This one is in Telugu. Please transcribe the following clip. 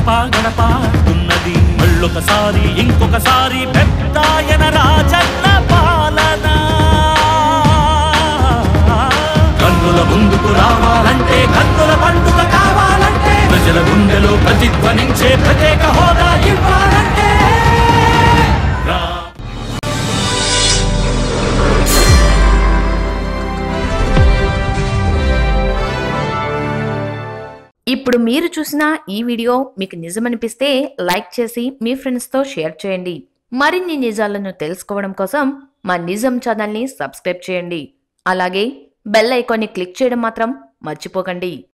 గడప గడప ఉన్నది మళ్ళొకసారి ఇంకొకసారి పెద్దాయన రాజన్న పాలన కన్నుల ముందుకు రావాలంటే కన్నుల పండుగ కావాలంటే ప్రజల గుండెలో ప్రతిధ్వనించే ప్రత్యేక హోదా ఇవ్వాలంటే రా ఇప్పుడు మీరు చూసిన ఈ వీడియో మీకు నిజమనిపిస్తే లైక్ చేసి మీ ఫ్రెండ్స్తో షేర్ చేయండి మరిన్ని నిజాలను తెలుసుకోవడం కోసం మా నిజం ఛానల్ని సబ్స్క్రైబ్ చేయండి అలాగే బెల్ ఐకాన్ని క్లిక్ చేయడం మాత్రం మర్చిపోకండి